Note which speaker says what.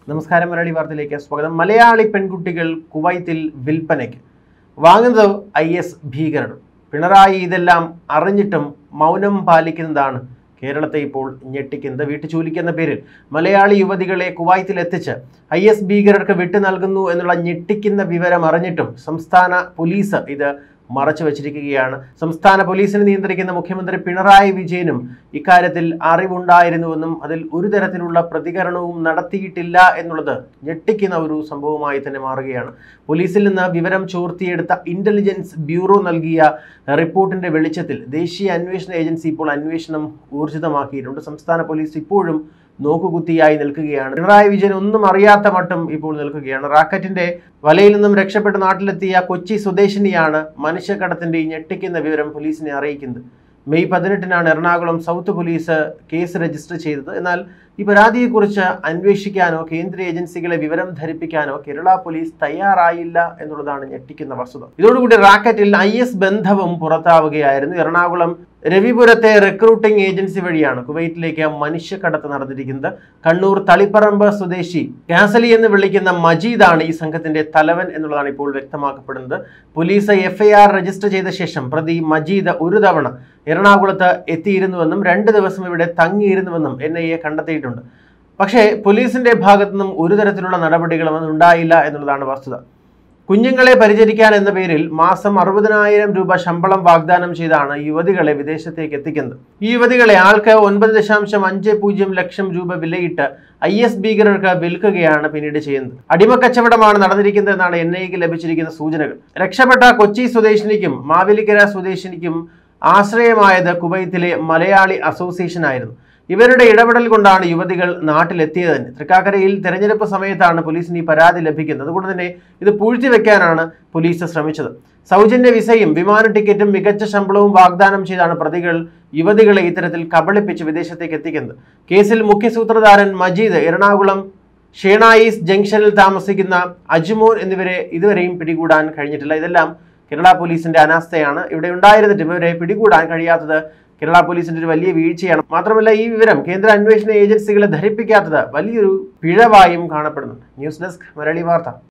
Speaker 1: നമസ്കാരം മലയാളി വാർത്തയിലേക്ക് സ്വാഗതം മലയാളി പെൺകുട്ടികൾ കുവൈത്തിൽ വിൽപ്പനയ്ക്ക് വാങ്ങുന്നത് ഐ എസ് ഭീകരർ പിണറായി ഇതെല്ലാം അറിഞ്ഞിട്ടും മൗനം പാലിക്കുന്നതാണ് കേരളത്തെ ഇപ്പോൾ ഞെട്ടിക്കുന്നത് വീട്ടുജോലിക്ക് എന്ന പേരിൽ മലയാളി യുവതികളെ കുവൈത്തിൽ എത്തിച്ച് ഐ എസ് ഭീകരർക്ക് വിട്ടു നൽകുന്നു എന്നുള്ള ഞെട്ടിക്കുന്ന വിവരം അറിഞ്ഞിട്ടും സംസ്ഥാന പോലീസ് ഇത് മറച്ചു വച്ചിരിക്കുകയാണ് സംസ്ഥാന പോലീസിനെ നിയന്ത്രിക്കുന്ന മുഖ്യമന്ത്രി പിണറായി വിജയനും ഇക്കാര്യത്തിൽ അറിവുണ്ടായിരുന്നുവെന്നും അതിൽ ഒരു തരത്തിലുള്ള പ്രതികരണവും നടത്തിയിട്ടില്ല എന്നുള്ളത് ഞെട്ടിക്കുന്ന ഒരു സംഭവമായി തന്നെ മാറുകയാണ് പോലീസിൽ നിന്ന് വിവരം ചോർത്തിയെടുത്ത ഇന്റലിജൻസ് ബ്യൂറോ നൽകിയ റിപ്പോർട്ടിന്റെ വെളിച്ചത്തിൽ ദേശീയ അന്വേഷണ ഏജൻസി ഇപ്പോൾ അന്വേഷണം ഊർജിതമാക്കിയിട്ടുണ്ട് സംസ്ഥാന പോലീസ് ഇപ്പോഴും നോക്കുകുത്തിയായി നിൽക്കുകയാണ് പിണറായി വിജയൻ ഒന്നും അറിയാത്ത മട്ടും ഇപ്പോൾ നിൽക്കുകയാണ് റാക്കറ്റിന്റെ വലയിൽ നിന്നും രക്ഷപ്പെട്ട് നാട്ടിലെത്തിയ കൊച്ചി സ്വദേശിനിയാണ് മനുഷ്യക്കടത്തിന്റെ ഈ ഞെട്ടിക്കുന്ന വിവരം പോലീസിനെ അറിയിക്കുന്നത് മെയ് പതിനെട്ടിനാണ് Ernakulam south police case register ചെയ്തത് എന്നാൽ ഈ പരാതിയെക്കുറിച്ച് അന്വേഷിക്കാനോ കേന്ദ്ര ഏജൻസികളെ വിവരം ധരിപ്പിക്കാനോ കേരള പോലീസ് തയ്യാറായില്ല എന്നുള്ളതാണ് ഞെട്ടിക്കുന്ന വസ്തുത ഇതോടുകൂടി റാക്കറ്റിൽ ഐ എസ് ബന്ധവും പുറത്താവുകയായിരുന്നു എറണാകുളം രവിപുരത്തെ റിക്രൂട്ടിംഗ് ഏജൻസി വഴിയാണ് കുവൈറ്റിലേക്ക് മനുഷ്യക്കടത്ത് നടന്നിരിക്കുന്നത് കണ്ണൂർ തളിപ്പറമ്പ് സ്വദേശി കാസലി എന്ന് വിളിക്കുന്ന മജീദാണ് ഈ സംഘത്തിന്റെ തലവൻ എന്നുള്ളതാണ് ഇപ്പോൾ വ്യക്തമാക്കപ്പെടുന്നത് പോലീസ് എഫ്ഐആർ രജിസ്റ്റർ ചെയ്ത ശേഷം പ്രതി മജീദ് ഒരു തവണ എറണാകുളത്ത് എത്തിയിരുന്നുവെന്നും രണ്ട് ദിവസം ഇവിടെ തങ്ങിയിരുന്നുവെന്നും എൻ ഐ എ കണ്ടെത്തിയിട്ടുണ്ട് പക്ഷേ പോലീസിന്റെ ഭാഗത്തു നിന്നും ഒരു തരത്തിലുള്ള നടപടികളും ഒന്നും ഉണ്ടായില്ല എന്നുള്ളതാണ് വസ്തുത കുഞ്ഞുങ്ങളെ പരിചരിക്കാൻ എന്ന പേരിൽ മാസം അറുപതിനായിരം രൂപ ശമ്പളം വാഗ്ദാനം ചെയ്താണ് യുവതികളെ വിദേശത്തേക്ക് എത്തിക്കുന്നത് ഈ യുവതികളെ ആൾക്ക് ഒൻപത് ദശാംശം അഞ്ച് പൂജ്യം ലക്ഷം രൂപ വിലയിട്ട് ഐ എസ് ഭീകരർക്ക് വിൽക്കുകയാണ് പിന്നീട് ചെയ്യുന്നത് അടിമക്കച്ചവടമാണ് നടന്നിരിക്കുന്നതെന്നാണ് എൻ ഐക്ക് ലഭിച്ചിരിക്കുന്ന സൂചനകൾ രക്ഷപ്പെട്ട കൊച്ചി സ്വദേശിനിക്കും മാവേലിക്കര സ്വദേശിനിക്കും ആശ്രയമായത് കുവൈത്തിലെ മലയാളി അസോസിയേഷൻ ആയിരുന്നു ഇവരുടെ ഇടപെടൽ കൊണ്ടാണ് യുവതികൾ നാട്ടിലെത്തിയത് തന്നെ തൃക്കാക്കരയിൽ തെരഞ്ഞെടുപ്പ് സമയത്താണ് പോലീസിന് ഈ പരാതി ലഭിക്കുന്നത് അതുകൊണ്ട് തന്നെ ഇത് പൂഴ്ത്തിവെക്കാനാണ് പോലീസ് ശ്രമിച്ചത് സൗജന്യ വിസയും വിമാന ടിക്കറ്റും മികച്ച ശമ്പളവും വാഗ്ദാനം ചെയ്താണ് പ്രതികൾ യുവതികളെ ഇത്തരത്തിൽ കബളിപ്പിച്ച് വിദേശത്തേക്ക് എത്തിക്കുന്നത് കേസിൽ മുഖ്യ സൂത്രധാരൻ മജീദ് എറണാകുളം ഷേണായിസ് ജംഗ്ഷനിൽ താമസിക്കുന്ന അജ്മോൻ എന്നിവരെ ഇതുവരെയും പിടികൂടാൻ കഴിഞ്ഞിട്ടില്ല ഇതെല്ലാം കേരള പോലീസിന്റെ അനാസ്ഥയാണ് ഇവിടെ ഉണ്ടായിരുന്നിട്ട് ഇവരെ പിടികൂടാൻ കഴിയാത്തത് കേരള പോലീസിന്റെ ഒരു വലിയ വീഴ്ചയാണ് മാത്രമല്ല ഈ വിവരം കേന്ദ്ര അന്വേഷണ ഏജൻസികളെ ധരിപ്പിക്കാത്തത് വലിയൊരു പിഴവായും കാണപ്പെടുന്നുണ്ട് ന്യൂസ് ഡെസ്ക് മലയാളി വാർത്ത